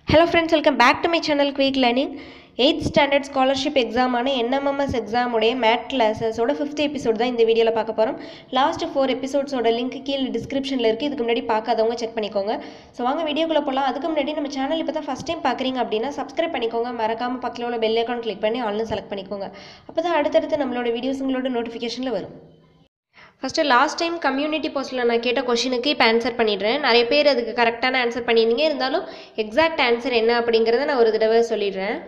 Hello friends welcome back to my channel quick learning eighth standard scholarship எக்ஸாமான NMMS எக்ஸாமுடைய MAT கிளாஸஸோட fifth episode தான் இந்த வீடியோவில் பார்க்க போகிறோம் லாஸ்ட் ஃபோர் எபிசோட்ஸோட லிங்க் கீழே டிஸ்கிரிப்ஷனில் இருக்குது இதுக்கு முன்னாடி பார்க்காதவங்க செக் பண்ணிக்கோங்க ஸோ வாங்க வீடியோக்குள்ளே போகலாம் அதுக்கு முன்னாடி நம்ம சேனல் இப்போ தான் ஃபஸ்ட் டைம் பார்க்குறீங்க அப்படின்னா சப்ஸ்கிரைப் பண்ணிக்கோங்க மறக்காமல் பக்கத்தில் உள்ள பெல் ஐக்கான் கிளிக் பண்ணி ஆன்லைன் செலக்ட் பண்ணிக்கோங்க அப்போ தான் அடுத்தடுத்து நம்மளோட வீடியோஸ் உங்களோட நோட்டிஃபிகேஷனில் வரும் ஃபஸ்ட்டு லாஸ்ட் டைம் கம்யூனிட்டி போஸ்ட்டில் நான் கேட்ட கொஷினுக்கு இப்போ ஆன்சர் பண்ணிடுறேன் நிறைய பேர் அதுக்கு கரெக்டான ஆன்சர் பண்ணியிருந்தீங்க இருந்தாலும் எக்ஸாக்ட் ஆன்சர் என்ன அப்படிங்கிறத நான் ஒரு தடவை சொல்லிடுறேன்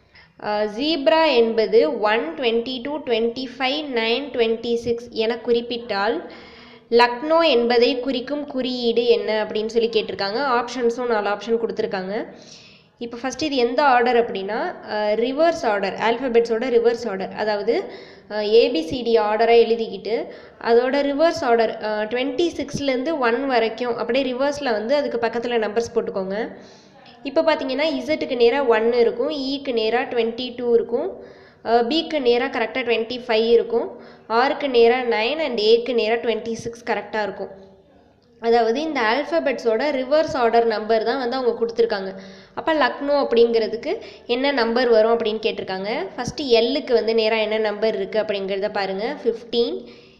ஜீப்ரா என்பது one twenty two twenty five nine twenty six என குறிப்பிட்டால் லக்னோ என்பதை குறிக்கும் குறியீடு என்ன அப்படின்னு சொல்லி கேட்டிருக்காங்க ஆப்ஷன்ஸும் நாலு ஆப்ஷன் கொடுத்துருக்காங்க இப்போ ஃபஸ்ட் இது எந்த ஆர்டர் அப்படின்னா ரிவர்ஸ் ஆர்டர் ஆல்ஃபபெட்ஸோட ரிவர்ஸ் ஆர்டர் அதாவது ஏபிசிடி ஆர்டராக எழுதிக்கிட்டு அதோட ரிவர்ஸ் ஆர்டர் டுவெண்ட்டி சிக்ஸ்லேருந்து ஒன் வரைக்கும் அப்படியே ரிவர்ஸில் வந்து அதுக்கு பக்கத்தில் நம்பர்ஸ் போட்டுக்கோங்க இப்போ பார்த்தீங்கன்னா இசட்டுக்கு நேராக ஒன் இருக்கும் ஈக்கு நேராக டுவெண்ட்டி டூ இருக்கும் பிக்கு நேராக கரெக்டாக டுவெண்ட்டி ஃபைவ் இருக்கும் ஆருக்கு நேராக நைன் அண்ட் ஏக்கு நேராக டுவெண்ட்டி சிக்ஸ் கரெக்டாக இருக்கும் அதாவது இந்த ஆல்ஃபபெட்ஸோட ரிவர்ஸ் ஆர்டர் நம்பர் தான் வந்து அவங்க கொடுத்துருக்காங்க அப்போ லக்னோ அப்படிங்கிறதுக்கு என்ன நம்பர் வரும் அப்படின்னு கேட்டிருக்காங்க ஃபஸ்ட்டு எல்லுக்கு வந்து நேராக என்ன நம்பர் இருக்குது அப்படிங்கிறத பாருங்கள் ஃபிஃப்டீன்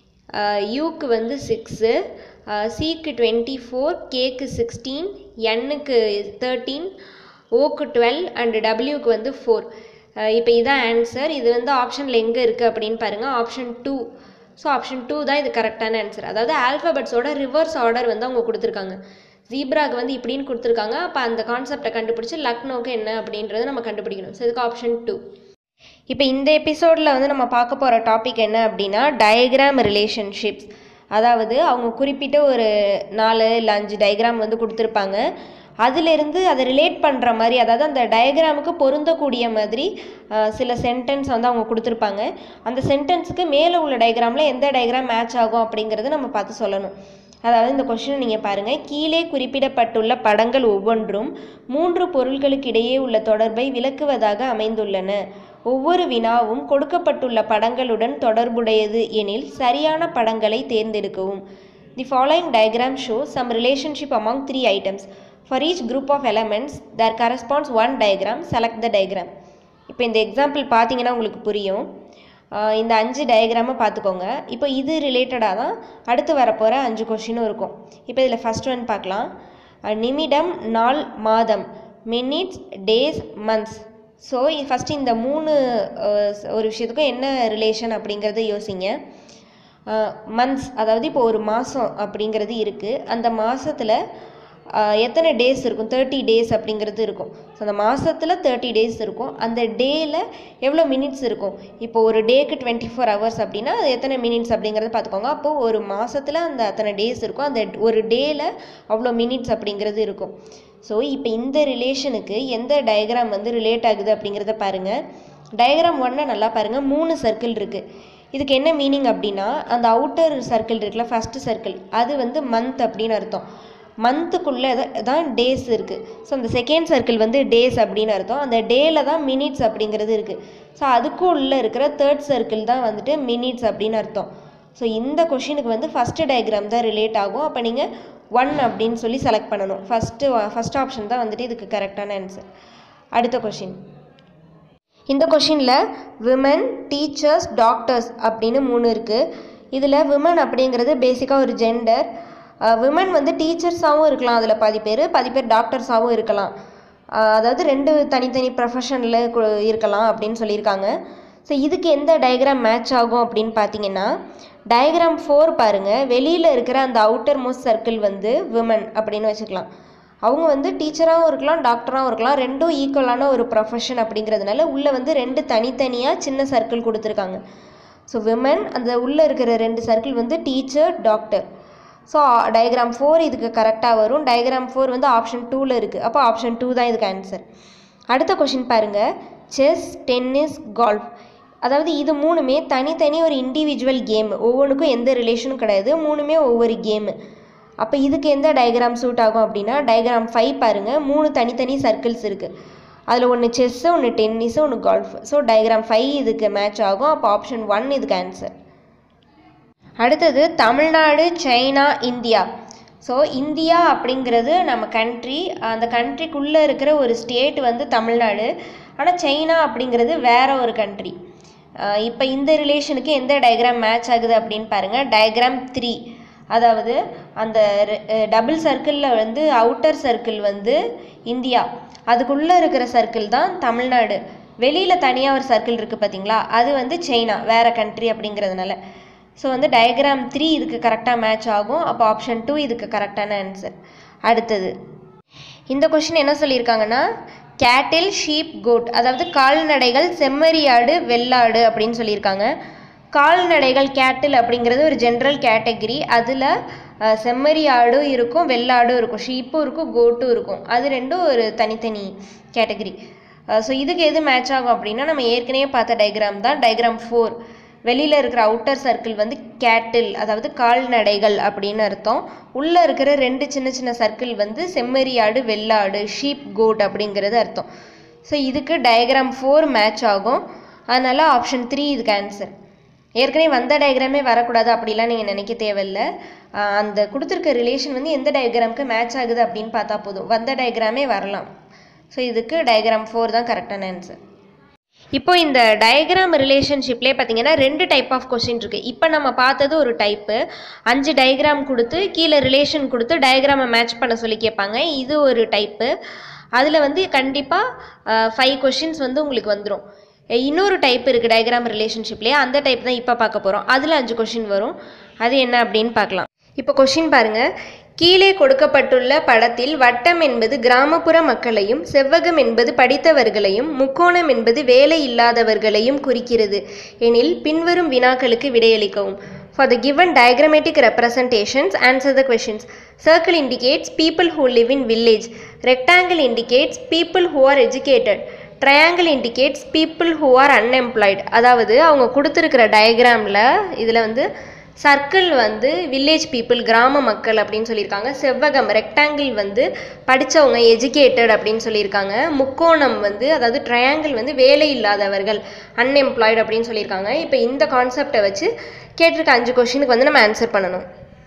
யூக்கு வந்து சிக்ஸு சிக்கு டுவெண்ட்டி ஃபோர் கேக்கு சிக்ஸ்டீன் எண்ணுக்கு தேர்ட்டீன் ஓக்கு டுவெல் அண்டு டபிள்யூக்கு வந்து ஃபோர் இப்போ இதான் ஆன்சர் இது வந்து ஆப்ஷனில் எங்கே இருக்குது அப்படின்னு பாருங்கள் option two so option two தான் இது கரெக்டான ஆன்சர் அதாவது ஆல்ஃபபெட்ஸோட ரிவர்ஸ் ஆர்டர் வந்து அவங்க கொடுத்துருக்காங்க ஜீப்ராக்கு வந்து இப்படின்னு கொடுத்துருக்காங்க அப்போ அந்த கான்செப்டை கண்டுபிடிச்சி லக்னோக்கு என்ன அப்படின்றத நம்ம கண்டுபிடிக்கணும் ஸோ இதுக்கு ஆப்ஷன் டூ இப்போ இந்த எபிசோடில் வந்து நம்ம பார்க்க போகிற டாபிக் என்ன அப்படின்னா டயக்ராம் ரிலேஷன்ஷிப்ஸ் அதாவது அவங்க குறிப்பிட்ட ஒரு நாலு இல்லை அஞ்சு டயக்ராம் வந்து கொடுத்துருப்பாங்க அதிலிருந்து அதை ரிலேட் பண்ணுற மாதிரி அதாவது அந்த டயக்ராமுக்கு பொருந்தக்கூடிய மாதிரி சில சென்டென்ஸ் வந்து அவங்க கொடுத்துருப்பாங்க அந்த சென்டென்ஸுக்கு மேலே உள்ள டயக்ராமில் எந்த டயக்ராம் மேட்ச் ஆகும் அப்படிங்கிறத நம்ம பார்த்து சொல்லணும் அதாவது இந்த கொஷினை நீங்கள் பாருங்கள் கீழே குறிப்பிடப்பட்டுள்ள படங்கள் ஒவ்வொன்றும் மூன்று பொருட்களுக்கு இடையே உள்ள தொடர்பை விளக்குவதாக அமைந்துள்ளன ஒவ்வொரு வினாவும் கொடுக்கப்பட்டுள்ள படங்களுடன் தொடர்புடையது எனில் சரியான படங்களை தேர்ந்தெடுக்கவும் the following diagram show some relationship among three items for each group of elements there corresponds one diagram select the diagram இப்போ இந்த எக்ஸாம்பிள் பார்த்தீங்கன்னா உங்களுக்கு புரியும் இந்த அஞ்சு டயக்ராமை பார்த்துக்கோங்க இப்போ இது ரிலேட்டடாக தான் அடுத்து வரப்போகிற அஞ்சு கொஷினும் இருக்கும் இப்போ இதில் ஃபஸ்ட் ஒன் பார்க்கலாம் நிமிடம் நாள் மாதம் minutes days months so first இந்த மூணு ஒரு விஷயத்துக்கும் என்ன ரிலேஷன் அப்படிங்கிறத யோசிங்க மந்த்ஸ் அதாவது இப்போ ஒரு மாதம் அப்படிங்கிறது இருக்குது அந்த மாதத்தில் எத்தனை டேஸ் இருக்கும் தேர்ட்டி டேஸ் அப்படிங்கிறது இருக்கும் ஸோ அந்த மாதத்தில் தேர்ட்டி டேஸ் இருக்கும் அந்த டேயில் எவ்வளோ மினிட்ஸ் இருக்கும் இப்போ ஒரு டேக்கு டுவெண்ட்டி ஃபோர் ஹவர்ஸ் அப்படின்னா அது எத்தனை மினிட்ஸ் அப்படிங்கிறத பார்த்துக்கோங்க அப்போது ஒரு மாதத்தில் அந்த அத்தனை டேஸ் இருக்கும் அந்த ஒரு டேயில் அவ்வளோ மினிட்ஸ் அப்படிங்கிறது இருக்கும் ஸோ இப்போ இந்த ரிலேஷனுக்கு எந்த டயக்ராம் வந்து ரிலேட் ஆகுது அப்படிங்கிறத பாருங்கள் டயக்ராம் ஒன்னை நல்லா பாருங்கள் மூணு சர்க்கிள் இருக்குது இதுக்கு என்ன மீனிங் அப்படின்னா அந்த அவுட்டர் சர்க்கிள் இருக்குல்ல ஃபஸ்ட்டு சர்க்கிள் அது வந்து மந்த் அப்படின்னு அர்த்தம் மந்த்துக்குள்ளே தான் டேஸ் இருக்குது ஸோ அந்த செகண்ட் சர்க்கிள் வந்து டேஸ் அப்படின்னு அர்த்தம் அந்த டேயில் தான் மினிட்ஸ் அப்படிங்கிறது இருக்குது ஸோ அதுக்கும் உள்ளே இருக்கிற தேர்ட் சர்க்கிள் தான் வந்துட்டு மினிட்ஸ் அப்படின்னு அர்த்தம் ஸோ இந்த கொஷினுக்கு வந்து ஃபஸ்ட்டு டயக்ராம் தான் ரிலேட் ஆகும் அப்போ நீங்கள் ஒன் அப்படின்னு சொல்லி செலக்ட் பண்ணணும் ஃபஸ்ட்டு ஃபஸ்ட் ஆப்ஷன் தான் வந்துட்டு இதுக்கு கரெக்டான ஆன்சர் அடுத்த கொஷின் இந்த கொஷினில் விமன் டீச்சர்ஸ் டாக்டர்ஸ் அப்படின்னு மூணு இருக்குது இதில் விமன் அப்படிங்கிறது பேசிக்காக ஒரு ஜெண்டர் விமன் வந்து டீச்சர்ஸாகவும் இருக்கலாம் அதில் பாதி பேர் பாதி பேர் டாக்டர்ஸாகவும் இருக்கலாம் அதாவது ரெண்டு தனித்தனி ப்ரொஃபஷனில் இருக்கலாம் அப்படின்னு சொல்லியிருக்காங்க ஸோ இதுக்கு எந்த டயக்ராம் மேட்ச் ஆகும் அப்படின்னு பார்த்தீங்கன்னா டயக்ராம் ஃபோர் பாருங்கள் வெளியில் இருக்கிற அந்த அவுட்டர் மோஸ்ட் சர்க்கிள் வந்து விமன் அப்படின்னு வச்சுக்கலாம் அவங்க வந்து டீச்சராகவும் இருக்கலாம் டாக்டராகவும் இருக்கலாம் ரெண்டும் ஈக்குவலான ஒரு ப்ரொஃபஷன் அப்படிங்கிறதுனால உள்ளே வந்து ரெண்டு தனித்தனியாக சின்ன சர்க்கிள் கொடுத்துருக்காங்க ஸோ விமன் அந்த உள்ளே இருக்கிற ரெண்டு சர்க்கிள் வந்து teacher doctor so diagram four இதுக்கு கரெக்டாக வரும் டயக்ராம் ஃபோர் வந்து ஆப்ஷன் டூவில் இருக்குது அப்போ ஆப்ஷன் டூ தான் இதுக்கு ஆன்சர் அடுத்த கொஷின் பாருங்கள் செஸ் டென்னிஸ் கால்ஃப் அதாவது இது மூணுமே தனித்தனி ஒரு இண்டிவிஜுவல் கேம் ஒவ்வொன்றுக்கும் எந்த ரிலேஷனும் கிடையாது மூணுமே ஒவ்வொரு கேமு அப்போ இதுக்கு எந்த டயக்ராம் சூட் ஆகும் அப்படின்னா டயக்ராம் ஃபைவ் பாருங்கள் மூணு தனித்தனி சர்க்கிள்ஸ் இருக்குது அதில் ஒன்று செஸ்ஸு ஒன்று டென்னிஸு ஒன்று கால்ஃப் ஸோ டயக்ராம் ஃபைவ் இதுக்கு மேட்ச் ஆகும் அப்போ ஆப்ஷன் ஒன் இதுக்கு ஆன்சர் அடுத்தது Tamil Nadu China India so India அப்படிங்கிறது நம்ம கண்ட்ரி அந்த கண்ட்ரிக்குள்ளே இருக்கிற ஒரு ஸ்டேட் வந்து தமிழ்நாடு ஆனால் சைனா அப்படிங்கிறது வேற ஒரு கண்ட்ரி இப்போ இந்த ரிலேஷனுக்கு எந்த டயக்ராம் மேட்ச் ஆகுது அப்படின்னு பாருங்கள் டயக்ராம் த்ரீ அதாவது அந்த டபுள் சர்க்கிளில் வந்து அவுட்டர் சர்க்கிள் வந்து இந்தியா அதுக்குள்ளே இருக்கிற சர்க்கிள் தான் தமிழ்நாடு வெளியில் தனியாக ஒரு சர்க்கிள் இருக்குது பார்த்தீங்களா அது வந்து சைனா வேறு கண்ட்ரி அப்படிங்கிறதுனால ஸோ வந்து டயக்ராம் த்ரீ இதுக்கு கரெக்டாக மேட்ச் ஆகும் அப்போ ஆப்ஷன் டூ இதுக்கு கரெக்டான ஆன்சர் அடுத்தது இந்த கொஷின் என்ன சொல்லியிருக்காங்கன்னா கேட்டில் ஷீப் கோட் அதாவது கால்நடைகள் செம்மறியாடு வெள்ளாடு அப்படின்னு சொல்லியிருக்காங்க கால்நடைகள் கேட்டில் அப்படிங்கிறது ஒரு ஜென்ரல் கேட்டகரி அதில் செம்மறி ஆடும் இருக்கும் வெள்ளாடும் இருக்கும் ஷீப்பும் இருக்கும் கோட்டும் இருக்கும் அது ரெண்டும் ஒரு தனித்தனி கேட்டகரி ஸோ இதுக்கு எது மேட்ச் ஆகும் அப்படின்னா நம்ம ஏற்கனவே பார்த்த டயக்ராம் தான் டயக்ராம் ஃபோர் வெளியில் இருக்கிற அவுட்டர் சர்க்கிள் வந்து கேட்டில் அதாவது கால்நடைகள் அப்படின்னு அர்த்தம் உள்ளே இருக்கிற ரெண்டு சின்ன சின்ன சர்க்கிள் வந்து செம்மறியாடு வெள்ளாடு ஷீப் கோட் அப்படிங்கிறது அர்த்தம் ஸோ இதுக்கு டயக்ராம் ஃபோர் மேட்ச் ஆகும் அதனால் ஆப்ஷன் த்ரீ இதுக்கு ஆன்சர் ஏற்கனவே வந்த டயக்ராமே வரக்கூடாது அப்படிலாம் நீங்கள் நினைக்க தேவையில்ல அந்த கொடுத்துருக்க ரிலேஷன் வந்து எந்த டயக்ராமுக்கு மேட்ச் ஆகுது அப்படின்னு பார்த்தா போதும் வந்த டயக்ராமே வரலாம் ஸோ இதுக்கு டயக்ராம் ஃபோர் தான் கரெக்டான ஆன்சர் இப்போ இந்த டயக்ராம் ரிலேஷன்ஷிப்லேயே பார்த்தீங்கன்னா ரெண்டு டைப் ஆஃப் கொஸ்டின் இருக்குது இப்போ நம்ம பார்த்தது ஒரு டைப்பு அஞ்சு டயக்ராம் கொடுத்து கீழே ரிலேஷன் கொடுத்து டயக்ராமை மேட்ச் பண்ண சொல்லி கேட்பாங்க இது ஒரு டைப்பு அதில் வந்து கண்டிப்பாக ஃபைவ் கொஷின்ஸ் வந்து உங்களுக்கு வந்துடும் இன்னொரு டைப் இருக்குது டயக்ராம் ரிலேஷன்ஷிப்லேயே அந்த டைப் தான் இப்போ பார்க்க போகிறோம் அதில் அஞ்சு கொஷின் வரும் அது என்ன அப்படின்னு பார்க்கலாம் இப்போ கொஷின் பாருங்கள் கீழே கொடுக்கப்பட்டுள்ள படத்தில் வட்டம் என்பது கிராமப்புற மக்களையும் செவ்வகம் என்பது படித்தவர்களையும் முக்கோணம் என்பது வேலை இல்லாதவர்களையும் குறிக்கிறது எனில் பின்வரும் வினாக்களுக்கு விடையளிக்கவும் For the given diagrammatic representations, answer the questions. Circle indicates people who live in village. Rectangle indicates people who are educated. Triangle indicates people who are unemployed அதாவது அவங்க கொடுத்துருக்கிற டயக்ராமில் இதில் வந்து சர்க்கிள் வந்து வில்லேஜ் பீப்புள் கிராம மக்கள் அப்படின்னு சொல்லியிருக்காங்க செவ்வகம் ரெக்டாங்கிள் வந்து படித்தவங்க எஜுகேட்டட் அப்படின்னு சொல்லியிருக்காங்க முக்கோணம் வந்து அதாவது ட்ரையாங்கிள் வந்து வேலை இல்லாதவர்கள் அன்எம்ப்ளாய்டு அப்படின்னு சொல்லியிருக்காங்க இப்போ இந்த கான்செப்டை வச்சு கேட்டிருக்க அஞ்சு கொஷினுக்கு வந்து நம்ம ஆன்சர் பண்ணணும்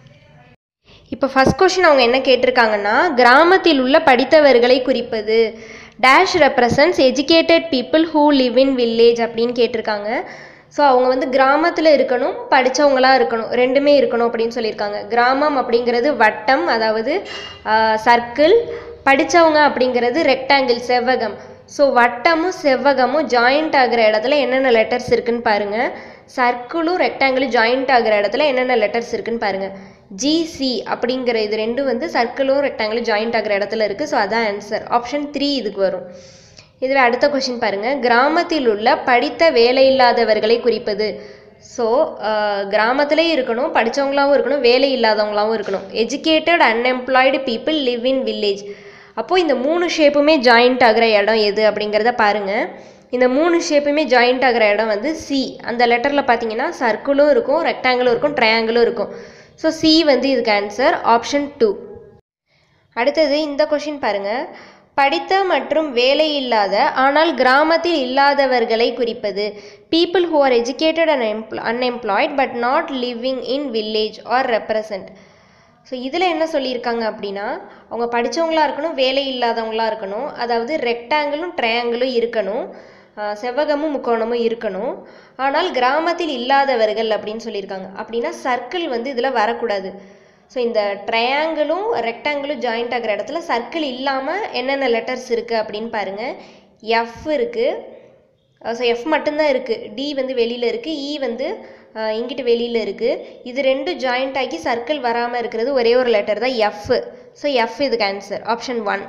இப்போ ஃபஸ்ட் கொஷின் அவங்க என்ன கேட்டிருக்காங்கன்னா கிராமத்தில் உள்ள படித்தவர்களை குறிப்பது dash represents educated people who live in village அப்படின்னு கேட்டிருக்காங்க ஸோ அவங்க வந்து கிராமத்தில் இருக்கணும் படித்தவங்களாக இருக்கணும் ரெண்டுமே இருக்கணும் அப்படின்னு சொல்லியிருக்காங்க கிராமம் அப்படிங்கிறது வட்டம் அதாவது சர்க்கிள் படித்தவங்க அப்படிங்கிறது ரெக்டாங்கிள் செவ்வகம் ஸோ வட்டமும் செவ்வகமும் ஜாயிண்ட் ஆகிற இடத்துல என்னென்ன லெட்டர்ஸ் இருக்குன்னு பாருங்கள் சர்க்கிளும் ரெக்டாங்கிளும் ஜாயிண்ட் ஆகிற இடத்துல என்னென்ன லெட்டர்ஸ் இருக்குன்னு பாருங்கள் ஜிசி அப்படிங்கிற இது ரெண்டும் வந்து சர்க்கிளும் ரெக்டாங்கிளும் ஜாயிண்ட் ஆகிற இடத்துல இருக்குது ஸோ அதான் ஆன்சர் ஆப்ஷன் த்ரீ இதுக்கு வரும் இதுவே அடுத்த கொஷின் பாருங்கள் கிராமத்தில் உள்ள படித்த வேலையில்லாதவர்களை குறிப்பது ஸோ கிராமத்திலே இருக்கணும் படித்தவங்களாகவும் இருக்கணும் வேலை இல்லாதவங்களாகவும் இருக்கணும் educated unemployed people live in village அப்போது இந்த மூணு ஷேப்புமே ஜாயிண்ட் ஆகிற இடம் எது அப்படிங்கிறத பாருங்கள் இந்த மூணு ஷேப்புமே ஜாயிண்ட் ஆகிற இடம் வந்து சி அந்த லெட்டரில் பார்த்தீங்கன்னா சர்க்கிளும் இருக்கும் ரெக்டாங்கிளும் இருக்கும் ட்ரையாங்கிளும் இருக்கும் ஸோ சி வந்து இதுக்கு ஆன்சர் ஆப்ஷன் டூ அடுத்தது இந்த கொஷின் பாருங்கள் படித்த மற்றும் வேலை இல்லாத ஆனால் கிராமத்தில் இல்லாதவர்களை குறிப்பது people who are educated and employ unemployed but not living in village are represent so இதில் என்ன சொல்லியிருக்காங்க அப்படின்னா அவங்க படித்தவங்களா இருக்கணும் வேலை இல்லாதவங்களா இருக்கணும் அதாவது ரெக்டாங்கிளும் ட்ரையாங்கிளும் இருக்கணும் செவ்வகமும் முக்கோணமும் இருக்கணும் ஆனால் கிராமத்தில் இல்லாதவர்கள் அப்படின்னு சொல்லியிருக்காங்க அப்படின்னா சர்க்கிள் வந்து இதில் வரக்கூடாது ஸோ இந்த ட்ரையாங்கிளும் ரெக்டாங்கிளும் ஜாயிண்ட் ஆகிற இடத்துல சர்க்கிள் இல்லாமல் என்னென்ன லெட்டர்ஸ் இருக்குது அப்படின்னு பாருங்கள் எஃப் இருக்குது ஸோ எஃப் மட்டும்தான் இருக்குது டி வந்து வெளியில் இருக்குது இ வந்து இங்கிட்டு வெளியில் இருக்குது இது ரெண்டும் ஜாயிண்ட் ஆகி சர்க்கிள் வராமல் இருக்கிறது ஒரே ஒரு லெட்டர் தான் எஃப் ஸோ எஃப் இதுக்கு ஆன்சர் ஆப்ஷன் ஒன்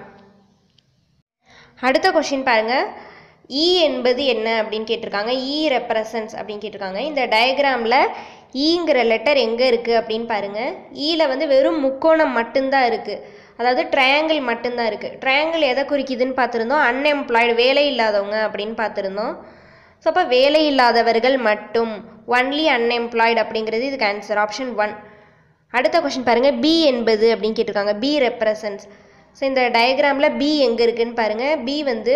அடுத்த கொஷின் பாருங்கள் இ என்பது என்ன அப்படின்னு கேட்டிருக்காங்க இ ரெப்ரசன்ஸ் அப்படின்னு கேட்டிருக்காங்க இந்த டயக்ராமில் ஈங்கிற லெட்டர் எங்கே இருக்குது அப்படின்னு பாருங்கள் ஈயில் வந்து வெறும் முக்கோணம் மட்டும்தான் இருக்குது அதாவது ட்ரையாங்கிள் மட்டும்தான் இருக்குது ட்ரையாங்கிள் எதை குறிக்குதுன்னு பார்த்துருந்தோம் அன்எம்ப்ளாய்டு வேலை இல்லாதவங்க அப்படின்னு பார்த்துருந்தோம் ஸோ அப்போ வேலை இல்லாதவர்கள் மட்டும் ஒன்லி அன்எம்ப்ளாய்டு அப்படிங்கிறது இதுக்கு ஆன்சர் ஆப்ஷன் ஒன் அடுத்த கொஷின் பாருங்கள் பி என்பது அப்படின்னு கேட்டிருக்காங்க பி ரெப்ரசன்ஸ் ஸோ இந்த டயக்ராமில் பி எங்கே இருக்குதுன்னு பாருங்கள் பி வந்து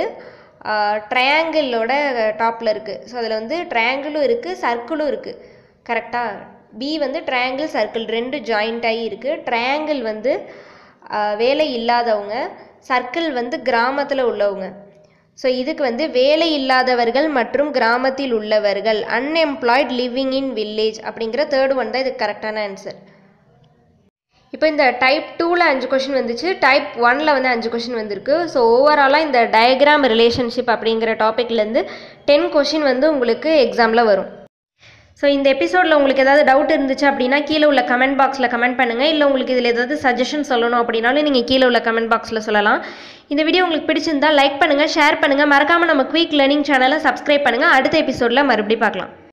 ட்ரையாங்கிளோட டாப்பில் இருக்குது ஸோ அதில் வந்து ட்ரையாங்கிளும் இருக்குது சர்க்கிளும் இருக்குது கரெக்டாக பி வந்து ட்ரையாங்கிள் சர்க்கிள் ரெண்டு ஜாயிண்ட் ஆகி இருக்குது ட்ரையாங்கிள் வந்து ஆஹ், வேலை இல்லாதவங்க சர்க்கிள் வந்து கிராமத்தில் உள்ளவங்க ஸோ இதுக்கு வந்து வேலை இல்லாதவர்கள் மற்றும் கிராமத்தில் உள்ளவர்கள் அன்எம்ப்ளாய்ட் லிவிங் இன் வில்லேஜ் அப்படிங்கிற தேர்ட் ஒன் தான் இதுக்கு கரெக்டான ஆன்சர் இப்போ இந்த டைப் டூவில் அஞ்சு கொஷின் வந்துச்சு டைப் ஒனில் வந்து அஞ்சு கொஷின் வந்திருக்கு ஸோ ஓவராலாக இந்த டயக்ராம் ரிலேஷன்ஷிப் அப்படிங்கிற டாப்பிக்லேருந்து டென் கொஷின் வந்து உங்களுக்கு எக்ஸாமில் வரும் ஸோ இந்த எபிசோடில் உங்களுக்கு ஏதாவது டவுட் இருந்துச்சு அப்படின்னா கீழே உள்ள கமெண்ட் பாக்ஸில் கமெண்ட் பண்ணுங்கள் இல்லை உங்களுக்கு இதில் ஏதாவது சஜஷன் சொல்லணும் அப்படின்னாலும் நீங்கள் கீழே உள்ள கமெண்ட் பாக்ஸில் சொல்லலாம் இந்த வீடியோ உங்களுக்கு பிடிச்சிருந்தா லைக் பண்ணுங்கள் ஷேர் பண்ணுங்கள் மறக்காமல் நம்ம குயிக் லேர்னிங் சேனலை சப்ஸ்கிரைப் பண்ணுங்கள் அடுத்த எபிசோடில் மறுபடியும் பார்க்கலாம்